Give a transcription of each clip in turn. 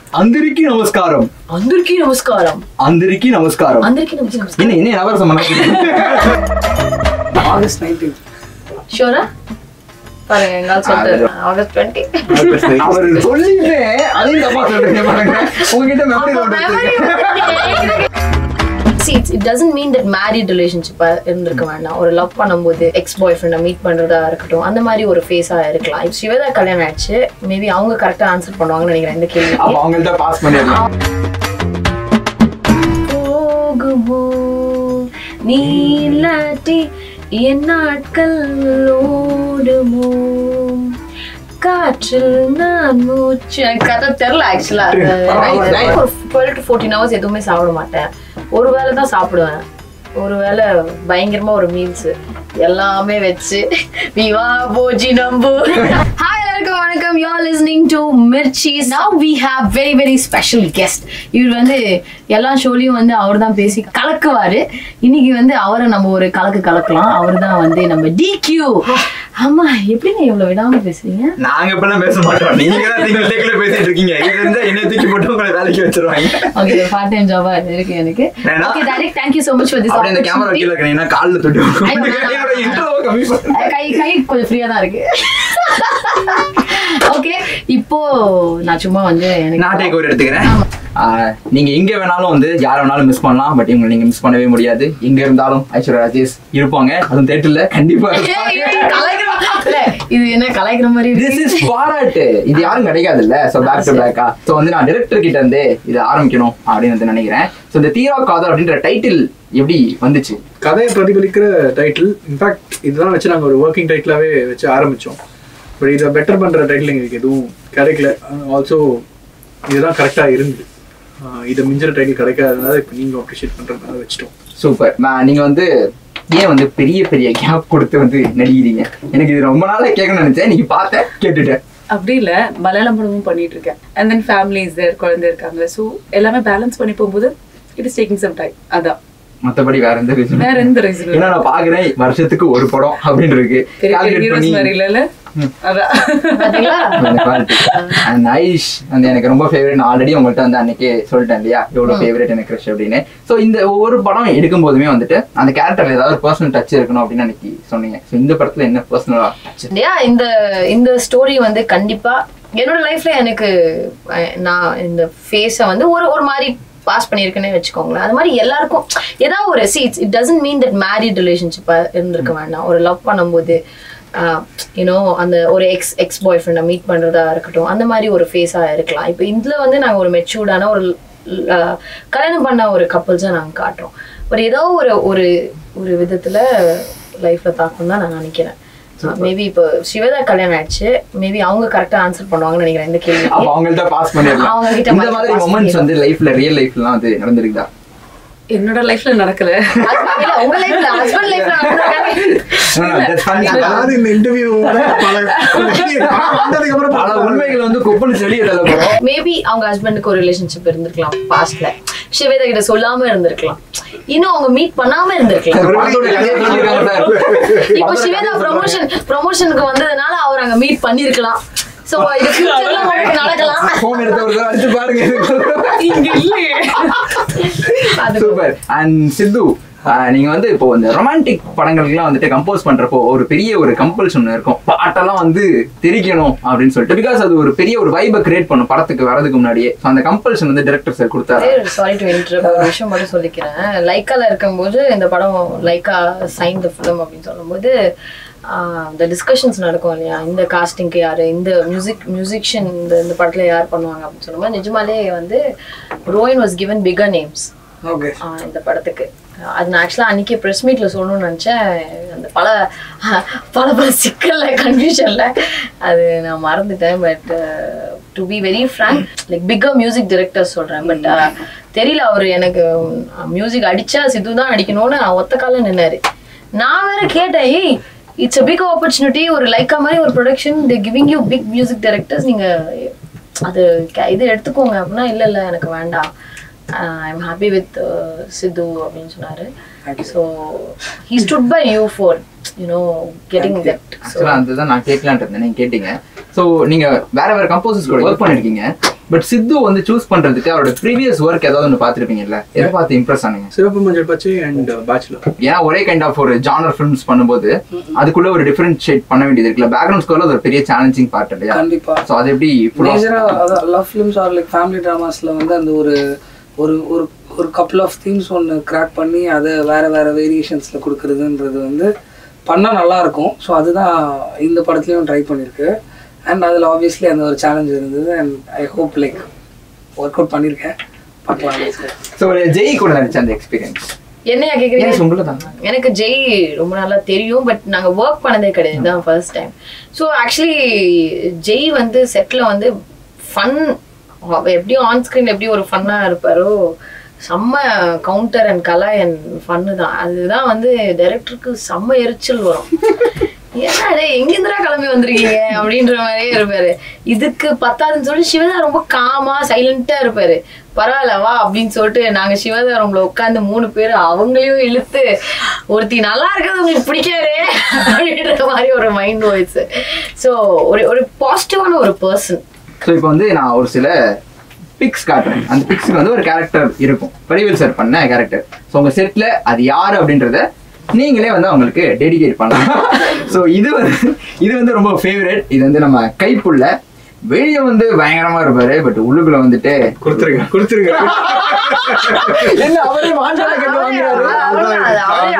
అందరికీ నమస్కారం అందరికీ నమస్కారం అందరికీ నమస్కారం అందరికీ నమస్కారం என்ன என்ன நவரசம் ஆகஸ்ட் நைன்டீன் ஷோரா பாருங்க எங்கால் சொல்லிட்டு ஆகஸ்ட் டுவெண்ட்டி அவர் சொல்லிட்டு அதையும் தப்பா சொல்றீங்க பாருங்க உங்ககிட்ட memory See, it's- it doesn't mean that married relationship ஆ இருந்திருக்க வேண்டாம் ஒரு லவ் பண்ணும்போது எக்ஸ் பாய் ஃப்ரெண்டை மீட் பண்றதா இருக்கட்டும் அந்த மாதிரி ஒரு ஃபேஸா இருக்கலாம் இப்போ சிவதா கல்யாணம் ஆயிடுச்சு மேபி அவங்க கரெக்டா ஆன்சர் பண்ணுவாங்கன்னு நினைக்கிறேன் இந்த கேள்வி அப்ப அவங்கள்ட்ட பாஸ் பண்ணிடலாம் போகுமோ நீ இல்லாட்டி என் நாட்கள் ஓடுமோ காற்றில் நான் மூச்சு எனக்கு கதை தெரியல ஆக்சுவலா ஒரு டுவெல் டு ஃபோர்டீன் ஹவர்ஸ் எதுவுமே சாப்பிட மாட்டேன் ஒரு வேளை தான் சாப்பிடுவேன் ஒரு வேளை பயங்கரமா ஒரு மீல்ஸ் எல்லாமே வச்சு விவா போஜி நம்பு ஹாய் எல்லாருக்கும் வணக்கம் you are listening to Mirchi's now we have very very special guest இவர் வந்து எல்லா ஷோலையும் வந்து அவர் தான் பேசி கலக்குவாரு இன்னைக்கு வந்து அவரை நம்ம ஒரு கலக்கு கலக்கலாம் அவர் தான் வந்து நம்ம டிக்யூ ஆமா எப்படிங்க இவ்வளவு விடாம பேசுறீங்க நாங்க இப்பெல்லாம் பேச மாட்டோம் நீங்க தான் நீங்க லேக்கில பேசிட்டு இருக்கீங்க இது இருந்தா என்ன தூக்கி போட்டு உங்களை வேலைக்கு வச்சிருவாங்க ஓகே பார்ட் டைம் ஜாபா இருக்கு எனக்கு வேணா? Okay direct thank you so much for this அப்படியே இந்த கேமரா opportunity கீழ இருக்கீங்கன்னா கால்ல தொட்டு ஐயோ, வேணாம். என்னோட இன்ட்ரோவை கம்மி பண்ணு அஹ் கை கை கொஞ்சம் ஃப்ரீயா தான் இருக்கு ஓகே இப்போ நான் சும்மா வந்து எனக்கு நான் டேக் ஓவர் எடுத்துக்கிறேன் ஆமா. ஆஹ் நீங்க எங்க வேணாலும் வந்து யார வேணாலும் மிஸ் பண்ணலாம் பட் இவங்க நீங்க மிஸ் பண்ணவே முடியாது எங்க இருந்தாலும் ஐஸ்வர்யா ராஜேஷ் இருப்பாங்க அதுவும் தேட்டர்ல கண்டிப்பா ஏய், ஏய், கலாய்க்கிற- இல்ல, இது என்ன கலாய்க்கிற மாதிரி திஸ் இருக்கு இஸ் பாராட்டு இது யாரும் கிடைக்காது இல்ல சோ பேக் டு பேக்கா சோ வந்து நான் டைரக்டர் கிட்ட இருந்து இதை ஆரம்பிக்கணும் அப்படின்னு வந்து நினைக்கிறேன் சோ இந்த தீரா காதல் அப்படின்ற டைட்டில் எப்படி வந்துச்சு கதையை பிரதிபலிக்கிற டைட்டில் இன்ஃபேக்ட் இதெல்லாம் வச்சு நாங்கள் ஒரு ஒர்க்கிங் டைட்டிலாவே வச்சு ஆரம்பிச்சோம் பட் இதை பெட்டர் பண்ற டைட்டில் எங்களுக்கு எதுவும் கிடைக்கல ஆல்சோ இதுதான் கரெக்டாக இருந்து ஆஹ் இதை மிஞ்சிற டைட்டில் கிடைக்காதனால இப்போ நீங்கள் அப்ரிஷியேட் பண்ணுறதுனால வச்சுட்டோம் சூப்பர் நீங்க வந்து ஏன் வந்து பெரிய பெரிய கேப் கொடுத்து வந்து நடிக்கிறீங்க எனக்கு இது ரொம்ப நாளா கேட்கணும்னு நினைச்சேன் நீங்க பார்த்தேன் கேட்டுட்டேன் அப்படி இல்ல மலையாளம் படமும் பண்ணிட்டு இருக்கேன் and then family is there குழந்தை இருக்காங்க ஸோ எல்லாமே பேலன்ஸ் பண்ணி போகும்போது it is taking some time அதான் மத்தபடி வேற எந்த ரீசன் வேற எந்த ரீசன் ஏன்னா நான் பாக்குறேன் வருஷத்துக்கு ஒரு படம் அப்படின்னு இருக்கு பெரிய பெரிய Calculate ஹீரோஸ் பண்ணி- மாதிரி இல்லைல்ல அதான் பாத்தீங்களா அந்த quality. And ஐஷ் வந்து எனக்கு ரொம்ப ஃபேவரட் நான் ஆல்ரெடி உங்கள்கிட்ட வந்து அன்னைக்கே சொல்லிட்டேன் இல்லையா எவ்வளவு ஃபேவரட் எனக்கு crush அப்படின்னு சோ இந்த ஒவ்வொரு படம் எடுக்கும் போதுமே வந்துட்டு அந்த கேரக்டர்ல ஏதாவது ஒரு பர்சனல் டச் இருக்கணும் அப்படின்னு அன்னைக்கு சொன்னீங்க சோ இந்த படத்துல என்ன பர்சனலா டச் இல்லையா இந்த இந்த ஸ்டோரி வந்து கண்டிப்பா என்னோட லைஃப்ல எனக்கு அஹ், நான் இந்த ஃபேஸை வந்து ஒரு ஒரு மாதிரி பாஸ் பண்ணியிருக்கேனே வச்சுக்கோங்களேன் அது மாதிரி எல்லாருக்கும் ஏதாவது ஒரு see it doesn't mean that married ரிலேஷன்ஷிப்பா இருந்திருக்க வேண்டாம் ஒரு லவ் பண்ணும்போது யூனோ அந்த ஒரு எக்ஸ் எக்ஸ் பாய் ஃப்ரெண்டை மீட் பண்றதா இருக்கட்டும் அந்த மாதிரி ஒரு ஃபேஸா இருக்கலாம் இப்போ இதுல வந்து நாங்க ஒரு மெச்சூர்டான ஒரு அஹ், கல்யாணம் பண்ண ஒரு கப்பல்ஸை நாங்க காட்டுறோம் ஒரு ஏதோ ஒரு ஒரு ஒரு விதத்துல லைஃப்ல தாக்கம் தான் நான் நினைக்கிறேன் மேபி இப்போ சிவதா கல்யாணம் ஆயிடுச்சு மேபி அவங்க கரெக்டா ஆன்சர் பண்ணுவாங்கன்னு நினைக்கிறேன் இந்த கேள்வி அப்ப அவங்கள்ட்ட பாஸ் பண்ணிடலாம் அவங்க கிட்ட இந்த மட்டும் மாதிரி pass மொமெண்ட்ஸ் வந்து லைஃப்ல ரியல் லைஃப்லாம் வந்து நடந்திருக்குதா என்னோட லைஃப்ல நடக்கல இல்ல உங்க லைஃப்ல ஹஸ்பண்ட் லைஃப்ல No, no, that's funny. அதாவது இந்த இன்டர்வியூ பல வந்ததுக்கு அப்புறம் பல உண்மைகள் வந்து குப்பன்னு சொல்லி எழுத போறோம் மேபி அவங்க ஹஸ்பண்டுக்கு ஒரு ரிலேஷன்ஷிப் இருந்திருக்கலாம் பாஸ்ட்ல சிவேதா கிட்ட சொல்லாம இருந்திருக்கலாம் இன்னும் அவங்க மீட் பண்ணாம இருந்திருக்கலாம் ஒரு படத்தோட கதையை சொல்லியிருக்காங்க சார் இப்போ சிவேதா ப்ரொமோஷன் ப்ரொமோஷனுக்கு வந்ததுனால அவர் அங்க மீட் பண்ணிருக்கலாம் சோ இது ஃபியூச்சர்ல உங்களுக்கு நடக்கலாம் போன் எடுத்து ஒரு தடவை அடிச்சு பாருங்க இங்க இல்லையே அது சூப்பர் அண்ட் சித்து ஆஹ் நீங்க வந்து இப்போ இந்த ரொமான்டிக் படங்களுக்குலாம் வந்துட்டு கம்போஸ் பண்றப்போ ஒரு பெரிய ஒரு கம்பல்ஷன் இருக்கும் பாட்டெல்லாம் வந்து தெரிக்கணும் அப்படின்னு சொல்லிட்டு பிகாஸ் அது ஒரு பெரிய ஒரு வைபை கிரியேட் பண்ணும் படத்துக்கு வரதுக்கு முன்னாடியே So அந்த கம்பல்ஷன் வந்து டைரக்டர் சார் கொடுத்தாரு சாரி டு இன்டர் ஒரு விஷயம் மட்டும் சொல்லிக்கிறேன் லைக்கால இருக்கும்போது இந்த படம் லைக்கா சைன் த ஃபிலிம் அப்படின்னு சொல்லும்போது இந்த டிஸ்கஷன்ஸ் நடக்கும் இல்லையா இந்த காஸ்டிங்க்கு யாரு இந்த மியூசிக் மியூசிஷியன் இந்த இந்த படத்துல யார் பண்ணுவாங்க அப்படின்னு சொல்லும்போது நிஜமாலே வந்து heroine was given figure names okay இந்த படத்துக்கு அது நான் ஆக்சுவலாக அன்னைக்கு ப்ரெஸ் மீட்ல சொல்லணும்னு நினச்சேன் அந்த பல பல பல சிக்கல்ல கன்ஃபியூஷன்ல அது நான் மறந்துட்டேன் but to be very frank like bigger music director சொல்றேன் பட் தெரியல அவர் எனக்கு மியூசிக் அடிச்சா சித்து தான் அடிக்கணும்னு ஒத்த காலம் நின்னாரு நான் வேற கேட்டேன் ஏய் இட்ஸ் அ பிக் ஆப்பர்ச்சுனிட்டி ஒரு லைக்கா மாதிரி ஒரு production the giving you big music directors நீங்க அது க- இது எடுத்துக்கோங்க அப்படின்னா இல்ல இல்ல எனக்கு வேண்டாம் I am happy with Sidhu அப்படின்னு சொன்னாரு so he stood by you for you know getting that so ஆக்சுவலா அதுதான் நான் கேட்கலான்ட்டு இருந்தேன் நீங்க கேட்டீங்க ஸோ நீங்க வேற வேற கம்போசர்ஸ் கூட ஒர்க் பண்ணிருக்கீங்க பட் சித்து வந்து சூஸ் பண்றதுக்கு அவரோட ப்ரீவியஸ் ஒர்க் ஏதாவது ஒன்று பார்த்துருப்பீங்கல்ல எதை பார்த்து இம்ப்ரெஸ் ஆனீங்க சிவப்பு மஞ்சள் பச்சை அண்ட் பேச்சுலர் ஏன்னா ஒரே கைண்ட் ஆஃப் ஒரு ஜானர் ஃபிலிம்ஸ் பண்ணும்போது அதுக்குள்ள ஒரு டிஃபரன்ட் ஷேட் பண்ண வேண்டியது இருக்குல்ல பேக்ரவுண்ட் ஸ்கோர்ல அது ஒரு பெரிய சேலஞ்சிங் பார்ட் இல்லையா கண்டிப்பா ஸோ அது எப்படி மேஜரா love films are like family ட்ராமாஸ்ல வந்து அந்த ஒரு ஒரு ஒரு ஒரு கப்புள் ஆஃப் தீம்ஸ் ஒன்று கிராக் பண்ணி அதை வேற வேற வேரியேஷன்ஸில் கொடுக்குறதுன்றது வந்து பண்ணால் நல்லா இருக்கும் ஸோ அதுதான் இந்த படத்துலையும் ட்ரை பண்ணியிருக்கு அண்ட் அதில் ஆப்வியஸ்லி அந்த ஒரு சேலஞ்ச் இருந்தது and I hope like work out பண்ணியிருக்கேன் பார்க்கலாம் ஸோ ஜெய் கூட நடிச்ச அந்த எக்ஸ்பீரியன்ஸ் என்னையா கேக்குறீங்க ஏன் உங்களை தான் எனக்கு ஜெய் ரொம்ப நல்லா தெரியும் பட் நாங்க ஒர்க் பண்ணதே கிடையாது தான் first time so actually Jai வந்து செட்ல வந்து ஃபன் எப்படியும் ஆன் ஸ்க்ரீன் எப்படி ஒரு ஃபன்னா இருப்பாரோ செம்ம கவுண்டர் அண்ட் கலா அண்ட் ஃபன்னு தான் அதுதான் வந்து டைரக்டருக்கு செம்ம எரிச்சல் வரும் ஏன்னா டேய், எங்கிருந்துடா கிளம்பி வந்திருக்கீங்க அப்படின்ற மாதிரியே இருப்பாரு இதுக்கு பத்தாதுன்னு சொல்லி சிவதா ரொம்ப காமா சைலண்டா இருப்பாரு பரவாயில்ல வா அப்படின்னு சொல்லிட்டு நாங்க சிவதா ரூம்ல உட்காந்து மூணு பேர் அவங்களையும் இழுத்து ஒருத்தி நல்லா இருக்கிறது உங்களுக்கு பிடிக்காதே அப்படின்ற மாதிரி ஒரு மைண்ட் வாய்ஸ் ஸோ ஒரு ஒரு பாசிட்டிவான ஒரு பர்சன் ஸோ இப்போ வந்து நான் ஒரு சில பிக்ஸ் காட்டுறேன் அந்த பிக்ஸ்க்கு வந்து ஒரு கேரக்டர் இருக்கும் வடிவேல் சார் பண்ண கேரக்டர் ஸோ உங்க செட்ல அது யாரு அப்படின்றத நீங்களே வந்து அவங்களுக்கு டெடிகேட் பண்ணலாம் ஸோ இது வந்து இது வந்து ரொம்ப ஃபேவரட் இது வந்து நம்ம கைப்புள்ள வெளியே வந்து பயங்கரமா இருப்பாரு பட் உள்ளுக்குள்ள வந்துட்டு கொடுத்துருங்க கொடுத்துருங்க என்ன அவரே மாண்டால கட்டு வாங்குறாரு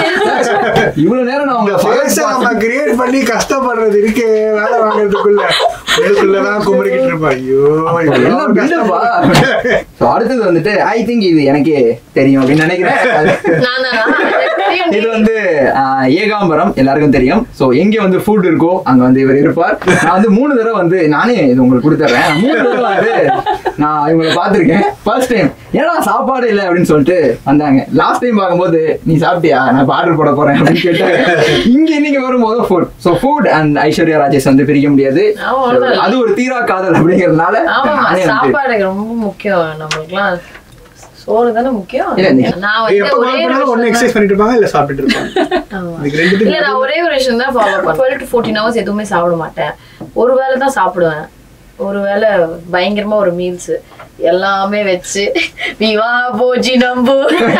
இவ்வளவு நேரம் நான் உங்களை ஃபேஸை நம்ம கிரியேட் பண்ணி கஷ்டப்படுறது இருக்கே வேலை வாங்குறதுக்குள்ள உள்ளுக்குள்ளதான் குமரிக்கிட்டு இருப்பா ஐயோ எல்லாம் இவ்வளவு build-up-ஆ? கஷ்டப்பட்டு So, அடுத்தது வந்துட்டு ஐ திங்க் இது எனக்கே தெரியும் அப்படின்னு நினைக்கிறேன் நான் தான் நான் இது வந்து ஆஹ், ஏகாம்பரம் எல்லாருக்கும் தெரியும் சோ எங்க வந்து ஃபுட் இருக்கோ அங்க வந்து இவர் இருப்பார் நான் வந்து மூணு தடவை வந்து நானே இது உங்களுக்கு கொடுத்துறேன் நான் மூணு தடவை வந்து நான் இவங்களை பார்த்திருக்கேன் ஃபர்ஸ்ட் டைம் ஏன்னா சாப்பாடு இல்லை அப்படின்னு சொல்லிட்டு வந்தாங்க லாஸ்ட் டைம் பார்க்கும்போது நீ சாப்பிட்டியா நான் ஆர்டர் போட போறேன் அப்படின்னு கேட்டாங்க இங்க இன்னைக்கு வரும்போது food so food and Aishwarya Rajesh வந்து பிரிக்க முடியாது ஆமா, அவ்வளவுதான். அது ஒரு தீரா காதல் அப்படிங்கறதுனால ஆமா நானே வந்து சாப்பாடு ரொம்ப முக்கியம் நம்மளுக்குலாம் சோறு தானே முக்கியம் இல்ல, நீ- நான் ஏய், வந்து எப்ப ஒரே கால் ஒரு பண்ணாலும் ஒண்ணு விஷயம் எக்ஸசைஸ் பண்ணிட்டு இருப்பாங்க இல்ல சாப்பிட்டுட்டு இருப்பாங்க ஆமா. இதுக்கு ரெண்டுத்துக்கும் இல்ல நான் ஒரே ஒரு விஷயம் தான் ஃபாலோ பண்ணுவேன் டுவெல் டு ஃபோர்டீன் ஹவர்ஸ் எதுவுமே சாப்பிட மாட்டேன் ஒரு வேளை தான் சாப்பிடுவேன் ஒரு வேளை பயங்கரமா ஒரு மீல்ஸ் எல்லாமே வச்சு விவா போஜி நம்பு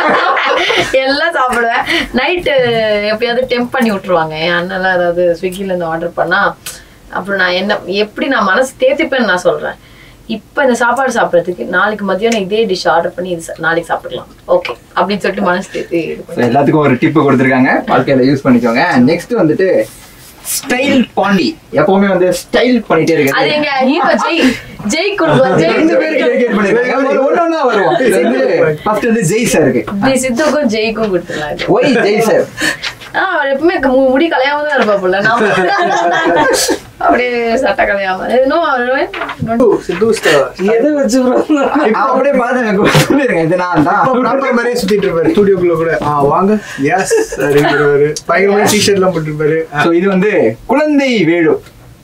எல்லாம் சாப்பிடுவேன் நைட்டு எப்பயாவது டெம்ப் பண்ணி விட்டுருவாங்க என் அண்ணெல்லாம் ஏதாவது ஸ்விக்கில இருந்து ஆர்டர் பண்ணா அப்புறம் நான் என்ன எப்படி நான் மனசு தேத்திப்பேன்னு நான் சொல்றேன் இப்ப இந்த சாப்பாடு சாப்பிடறதுக்கு நாளைக்கு மதியானம் இதே டிஷ் ஆர்டர் பண்ணி இது சா- நாளைக்கு சாப்பிடலாம் ஓகே அப்படின்னு சொல்லிட்டு மனசு தேத்தி இது So, பண்ணி எல்லாத்துக்கும் ஒரு டிப் கொடுத்துருக்காங்க வாழ்க்கையில யூஸ் பண்ணிக்கோங்க நெக்ஸ்ட் வந்துட்டு ஸ்டைல் பாண்டி எப்பவுமே வந்து ஸ்டைல் பண்ணிட்டே அது இருக்காரு எங்க ஹீரோ ஜெய் ஜெய் கொடுப்போம் ஜெய் ரெண்டு பேருக்கு dedicate பண்ணிருக்காங்க. ஒரு ஒண்ணொண்ணா வருவோம். இது வந்து first வந்து ஜெய் சாருக்கு. ஜெய் சித்துக்கும் ஜெய்க்கும் கொடுத்துடலாம் இது. Why Jai sir? ஆ, அவர் எப்பவுமே மு- முடி கலையாம தான் இருப்பா போல நாம அப்படியே சட்டை கலையாம இன்னும் அவர் சித்து சித்து எதை வச்சு அப்படியே பாருங்க, சொல்லிருங்க, இது நான் தான். ப்ராப்பர் மாதிரியே சுத்திட்டு இருப்பாரு ஸ்டுடியோக்குள்ள கூட ஆ வாங்க எஸ் அப்படிங்கிறவரு பயங்கரமான டிஷர்ட் எல்லாம் போட்டுருப்பாரு So, இது வந்து குழந்தை வேலு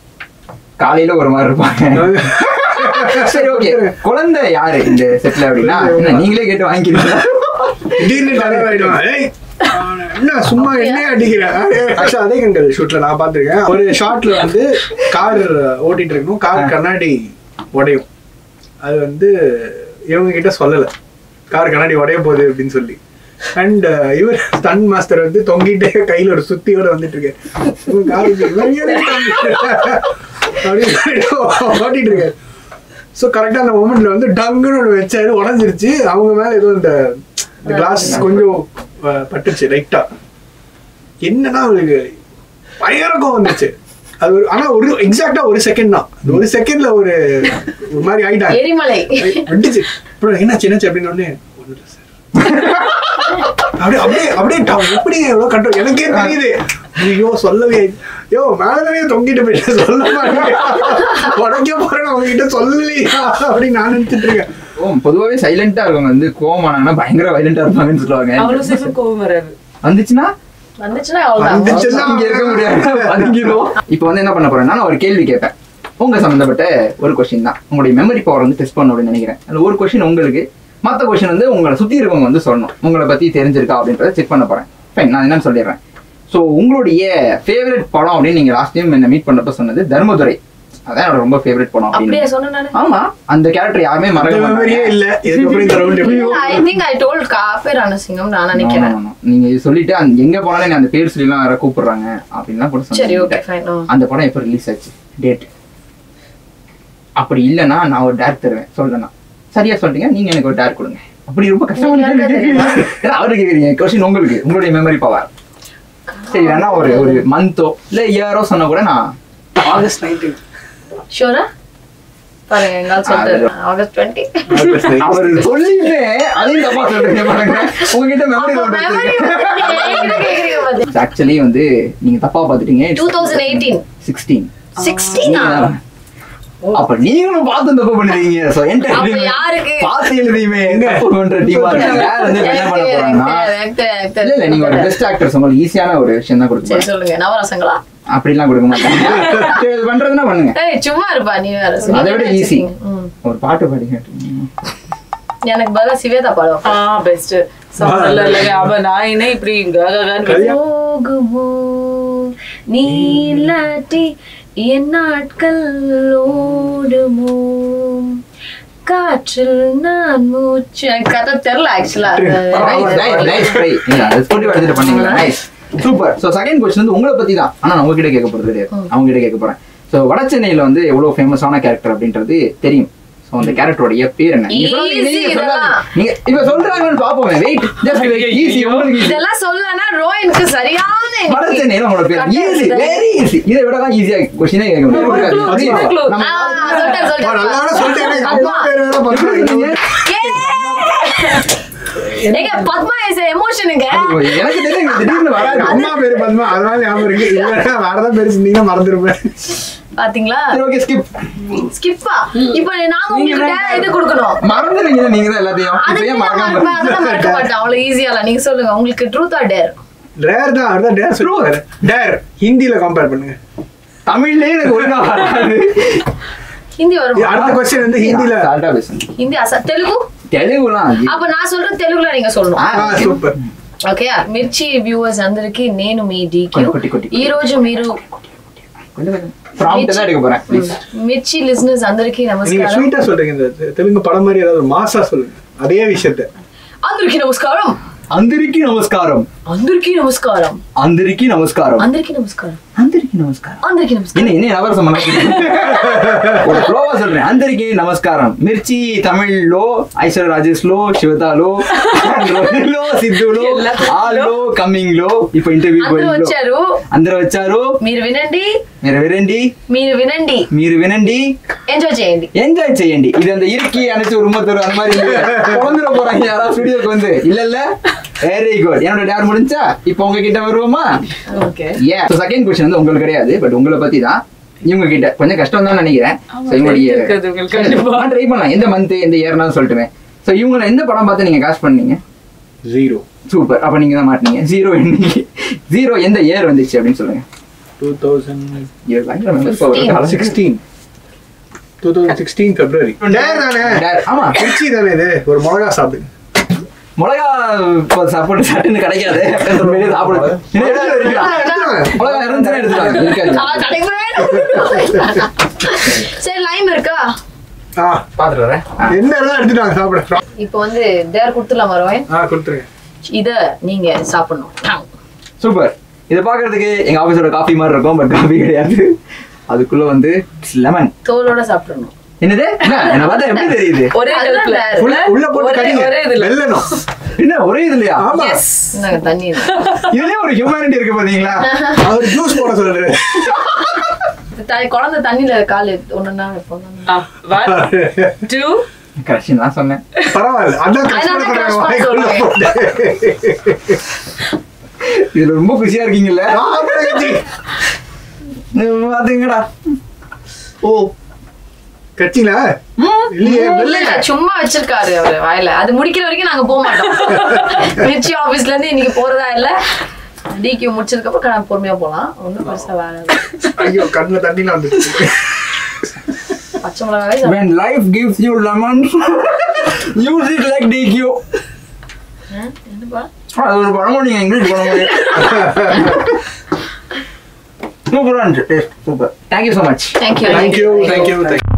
காலையில ஒரு மாதிரி இருப்பாங்க சரி ஓகே குழந்தை யாரு இந்த செட்ல அப்படின்னா என்ன, நீங்களே கேட்டு வாங்கிக்கிறீங்களா திடீர்னு டெரர் ஆயிடுவான் ஏய் அவன என்ன சும்மா என்ன அடிக்கிற ஆக்சுவலா அதே கண்கள் ஷூட்ல நான் பார்த்திருக்கேன் ஒரு ஷாட்ல வந்து கார் ஓட்டிட்டு இருக்கணும் கார் கண்ணாடி உடையும் அது வந்து இவங்க கிட்ட சொல்லல கார் கண்ணாடி உடைய போகுது அப்படின்னு சொல்லி அண்ட் இவர் ஸ்டன் மாஸ்டர் வந்து தொங்கிட்டே கையில ஒரு சுத்தியோட வந்துட்டு இருக்கு இவங்க காருக்கு இவன் ஏன் தொங்கிட்டு? அப்படின்னு சொல்லிட்டு ஓட்டிட்டு இருக்காரு ஸோ கரெக்டாக அந்த மூமெண்ட்ல வந்து டங்குன்னு ஒன்று வச்சாரு உடஞ்சிருச்சு அவங்க மேல ஏதோ இந்த இந்த கிளாஸ் கொஞ்சம் அஹ், பட்டுச்சு லைட்டா என்னன்னா அவருக்கு பயங்கரக்கம் வந்துச்சு அது ஒரு ஆனா ஒரு எக்ஸாக்டா ஒரு செகண்ட் தான் அந்த ஒரு செகண்ட்ல ஒரு ஒரு மாதிரி ஆயிட்டாங்க எரிமலை விட்டுச்சு அப்புறம் என்னாச்சு என்னாச்சு அப்படின்னு உடனே ஒண்ணும் இல்ல சார் அப்படியே அப்படியே அப்படியே ட- எப்படி எவ்வளவு கட்டும் எனக்கே தெரியுது ஐயோ சொல்லவே யோ மேலவே தொங்கிட்டு போயிட்டு சொல்ல மாட்டேன் உடக்க போறேன் அவங்க கிட்ட சொல்லலையா அப்படின்னு நான் நினைச்சிட்டு இருக்கேன் ஓ, பொதுவாவே சைலண்டா இருக்கவங்க வந்து கோவமானாங்கன்னா பயங்கர வைலண்டா இருப்பாங்கன்னு சொல்லுவாங்க அவ்வளவு சீக்கிரம் கோவம் வராது வந்துச்சுன்னா வந்துச்சுன்னா அவ்வளவுதான் வந்துச்சுன்னா இங்க இருக்க முடியாது பதுங்கிரும் இப்போ வந்து என்ன பண்ண போறேன்னா நான் ஒரு கேள்வி கேட்பேன் உங்க சம்பந்தப்பட்ட ஒரு கொஸ்டின் தான் உங்களுடைய மெமரி பவர் வந்து டெஸ்ட் பண்ண அப்படின்னு நினைக்கிறேன் அதுல ஒரு கொஸ்டின் உங்களுக்கு மத்த கொஸ்டின் வந்து உங்களை சுத்தி இருக்கவங்க வந்து சொல்லணும் உங்களை பத்தி தெரிஞ்சிருக்கா அப்படின்றத செக் பண்ண போறேன் ஃபைன் நான் என்னன்னு சொல்லிடுறேன் ஸோ உங்களுடைய ஃபேவரட் படம் அப்படின்னு நீங்க லாஸ்ட் டைம் என்ன மீட் பண்ணப்ப சொன்னது தர்மதுரை அதான் என்னோட ரொம்ப ஃபேவரட் படம் அப்படியே அப்படின்னு சொன்னேன் நானு ஆமா அந்த கேரக்டர் யாருமே அந்த மறக்க மெமரியே மாட்டாங்க இல்ல இதுக்கப்புறம் இந்த ரவுண்ட் எப்படி I think I told Ka Pae Ranasingam நான் No, no, நினைக்கிறேன் no, no. நீங்க இது சொல்லிட்டு அந்த எங்க போனாலும் என்னை அந்த பேர் சொல்லி எல்லாம் வேற கூப்பிடுறாங்க அப்படின்லாம் கூட சரி சொன்னீங்க ஓகே ஃபைன் அந்த படம் எப்போ ரிலீஸ் ஆச்சு டேட் அப்படி இல்லைன்னா நான் ஒரு டேர் தருவேன் சொல்லலாம் சரியா சொல்றீங்க நீங்க எனக்கு ஒரு டேர் கொடுங்க அப்படி ரொம்ப கஷ்டமா நீங்க யாருக்கா தெரியுமா? ஏன்னா அவரு கேக்குறீங்க கொஸ்டின் உங்களுக்கு உங்களுடைய மெமரி பவர் சரி வேணா ஒரு ஒரு மந்தோ இல்ல இயரோ சொன்னா கூட நான் ஆகஸ்ட் நைன்டீன் ஷூரா பாருங்க எங்கால் சொல்லிட்டு ஆகஸ்ட் டுவெண்ட்டி அவர் சொல்லிட்டு அதையும் தப்பா சொல்றீங்க பாருங்க உங்ககிட்ட மெமரி ஆக்சுவலி வந்து நீங்க தப்பா பாத்துட்டீங்க டூ தௌசண்ட் எயிட்டீன் சிக்ஸ்டீன் சிக்ஸ்டீனா அப்ப நீங்களும் பார்த்து தப்பு பண்ணிருக்கீங்க சோ அப்ப என்டர் யாருக்கு பார்த்து எழுதியுமே தப்பு பண்ற டீமா இருக்கு யார் வந்து இப்ப என்ன பண்ண போறாங்கன்னா இல்ல இல்ல நீங்க ஒரு பெஸ்ட் ஆக்டர்ஸ் உங்களுக்கு ஈஸியான ஒரு விஷயம் தான் சரி கொடுப்பீங்க சொல்லுங்க நவரசங்களா அப்படிலாம் கொடுக்க மாட்டாங்க சரி, இது பண்றதுன்னா பண்ணுங்க ஏய் சும்மா இருப்பா நீ வேற அதை விட ஈஸி ம். ஒரு பாட்டு பாடிங்க எனக்கு பதிலா சிவேதா பாடுவோம் ஆ பெஸ்ட் சாங்கல்ல இல்ல அவ நான் என்ன இப்படி கககான்னு போகுமோ நீ இல்லாட்டி என் நாட்கள் ஓடுமோ காற்றில் நான் மூச்சு எனக்கு கதை தெரியல ஆக்சுவலா நைஸ் நைஸ் நைஸ் ட்ரை இல்ல அது ஸ்போர்ட்டிவ் எடுத்துட்டு பண்ணீங்களா nice super so second question வந்து உங்களை பத்தி தான் ஆனா நான் உங்ககிட்ட கேட்க போறது கிடையாது அவங்க கிட்ட கேட்க போறேன் சோ வட சென்னையில வந்து எவ்வளவு ஃபேமஸான கேரக்டர் அப்படின்றது தெரியும் சோ அந்த கேரக்டரோட பேர் என்ன நீங்க சொல்லாதீங்க, Easy நீங்க இதெல்லாம். சொல்லாதீங்க. நீங்க இப்ப சொல்றாங்கன்னு பாப்போமே வெயிட் ஜஸ்ட் ஈஸி உங்களுக்கு easy. இதெல்லாம் சொல்லனா ரோயனுக்கு சரியான வட எனக்கு- சென்னையில உங்களோட பேர் கரெக்டா ஈஸி இருக்குது. வெரி ஈஸி இதை விட தான் ஈஸியா கொஸ்டினே கேட்க முடியாது clue, அது சின்ன clue. நம்ம ஆ, சொல்லிட்டேன், சொல்லிட்டேன். நல்லா வேலை சொல்லிட்டேன் எனக்கு அம்மா பேர் வேற பண்றாங்க ஏங்க, பத்மா இஸ் எமோஷனுங்க எனக்கு தெரியும் இங்க திடீர்னு வராது அம்மா பேரு பத்மா அதனால ஞாபகம் இருக்கு இல்லைன்னா வேற ஏதாவது பேரு சொன்னீங்கன்னா மறந்துருப்பேன் பாத்தீங்களா சரி ஓகே ஸ்கிப் ஸ்கிப்பா இப்ப நாங்க உங்களுக்கு டே- இது கொடுக்கணும் மறந்துடுவீங்க நீங்க தான் எல்லாத்தையும் அது இப்ப ஏன் நான் மறக்காம மறப்பேன், அதெல்லாம் மறக்க மாட்டேன் அவ்வளவு ஈஸியா இல்ல நீங்க சொல்லுங்க உங்களுக்கு ட்ரூத் ஆர் டேர் ரேர் தான் அதுதான் டேர் சொல்லுவாரு டேர் ஹிந்தில கம்பேர் பண்ணுங்க தமிழ்லயே எனக்கு ஒழுங்கா வராது ஹிந்தி வரும் அடுத்த கொஸ்டின் வந்து ஹிந்தில சால்ட்டா பேசுங்க ஹிந்தி அச தெலுங்கு தெலுங்குலாம் அப்ப நான் சொல்ற தெலுங்குல நீங்க சொல்லணும் ஆ, சூப்பர் ఓకే మిర్చి వ్యూవర్స్ అందరికి నేను మీ డీక్యూ కొట్టి, కొట్టి, కొట్టి. ఈ రోజు మీరు கொஞ்சம் கொஞ்சம் ப்ராம்ப்ட் தான் எடுக்க போறேன் ப்ளீஸ் మిర్చి లిజనర్స్ అందరికి நீங்க నమస్కారం ஸ்வீட்டா சொல்றீங்க இந்த தெ- தெலுங்கு படம் மாதிரி ஏதாவது ஒரு மாசா சொல்லுங்க அதே விஷயத்த అందరికి నమస్కారం అందరికీ నమస్కారం అందరికి నమస్కారం అందరికీ నమస్కారం అందరికి నమస్కారం అందరికీ నమస్కారం అందరికి నమస్కారం என்ன என்ன நவரசம் ஒரு ஃப்ளோவா சொல்றேன் అందరికీ నమస్కారం మిర్చి తమిళ్లో ఐశ్వర్య రాజేష్ లో శివతాలో లో సిద్ధులో ఆల్లో కమింగ్ లో ఇప్పుడు ఇంటర్వ్యూ అందరూ వచ్చారు అందరూ వచ్చారు మీరు వినండి మీరు వినండి మీరు వినండి మీరు వినండి ఎంజాయ్ చేయండి என்ஜாய் செய்யண்டி இது அந்த இறுக்கி அணைச்சு உருமத்தூர் அந்த மாதிரி இல்லையே. குழந்துட போறாங்க யாராவது ஸ்டுடியோக்கு வந்து இல்ல இல்ல வெரி குட் என்னோட டேர் முடிஞ்சா இப்போ உங்ககிட்ட வருவோமா ఓకే ஏன் செகண்ட் கொஸ்டின் வந்து உங்களுக்கு கிடையாது பட் உங்களை பத்தி தான் இவங்க கிட்ட கொஞ்சம் கஷ்டம் தான் நினைக்கிறேன் ஆமா, So, இவங்களுடைய தெரிஞ்சிருக்காது உங்களுக்கு கண்டிப்பா. ட்ரை பண்ணலாம் எந்த மந்த் எந்த இயர்னாலும் சொல்லிட்டுமே ஸோ இவங்களை எந்த படம் பார்த்து நீங்க காஸ்ட் பண்ணீங்க ஜீரோ சூப்பர் அப்ப நீங்க தான் மாட்டீங்க ஜீரோ என்னைக்கு ஜீரோ எந்த இயர் வந்துச்சு அப்படின்னு சொல்லுங்க டூ தௌசண்ட் Year பயங்கர memory power இருக்கு. அழகு. சிக்ஸ்டீன் டூ தௌசண்ட் சிக்ஸ்டீன் பிப்ரவரி டேர் தானே Dare. ஆமா திருச்சி தானே இது ஒரு மிளகா சாப்பிடுங்க மிளகா இப்போ சாப்பிட்டு சட்டுன்னு கிடைக்காது உண்மையிலேயே சாப்பிடுது என்ன எடுத்துட்டு வரீங்களா? மிளகா இருந்துச்சுன்னா எடுத்துக்கலாம் இருக்காது ஆ, கடைக்கு சரி லைம் இருக்கா ஆ பாத்துட்டு வரேன் ஆ. என்ன தான் எடுத்துட்டு வாங்க சாப்பிட இப்போ வந்து டேர் கொடுத்துலாம் வருவேன் ஆ கொடுத்துருங்க இத நீங்க சாப்பிடணும் சூப்பர் இதை பார்க்கறதுக்கு எங்க ஆபீஸோட காஃபி மாதிரி இருக்கும் பட் காஃபி கிடையாது அதுக்குள்ள வந்து லெமன் தோலோட சாப்பிடணும் என்னது என்ன என்ன பார்த்தா எப்படி தெரியுது ஒரே அதுதான் கல்ப்ல. dare. உள்ள உள்ள போட்டு ஒரே- கடிங்க ஒரே இதுல. வெல்லணும் என்ன ஒரே இது இல்லையா ஆமா Yes. இந்தாங்க தண்ணி இது. இதுலயே ஒரு ஹியூமனிட்டி இருக்கு பாத்தீங்களா அவர் ஜூஸ் போட சொல்றாரு த- குழந்தை தண்ணியில கால் ஒண்ணுன்னா வைப்போம் ஆ, one, two, கரெக்ஷன் தான் சொன்னேன் பரவாயில்ல அதான் அதனால கஷ்டம் crush பண்றாங்க பண்ண வாய்க்குள்ள போட்டு இதுல ரொம்ப குஷியா இருக்கீங்கல்ல ஆ, பிரகதி. பாத்தீங்கடா ஓ கட்சிங்களா இல்லையே இல்ல, வெள்ளைங்க சும்மா வச்சிருக்காரு அவரு வாயில அது முடிக்கிற வரைக்கும் நாங்க போக மாட்டோம் மிர்ச்சி ஆபீஸ்ல இருந்து இன்னைக்கு போறதா இல்ல டிகியூ முடிச்சதுக்கு அப்புறம் நான் பொறுமையா போலாம் ஒண்ணும் பெருசா வேலை இல்ல. ஐயோ கண்ணுல தண்ணில வந்துச்சு பச்சை மிளகாவே சாப்பிட- when life gives you lemons use it like DQ ஆ, என்னப்பா அது ஒரு பழமொழி நீங்க இங்கிலீஷ் பண்ண முடியும் சூப்பராக இருந்துச்சு taste super thank you so much thank you thank you thank you thank you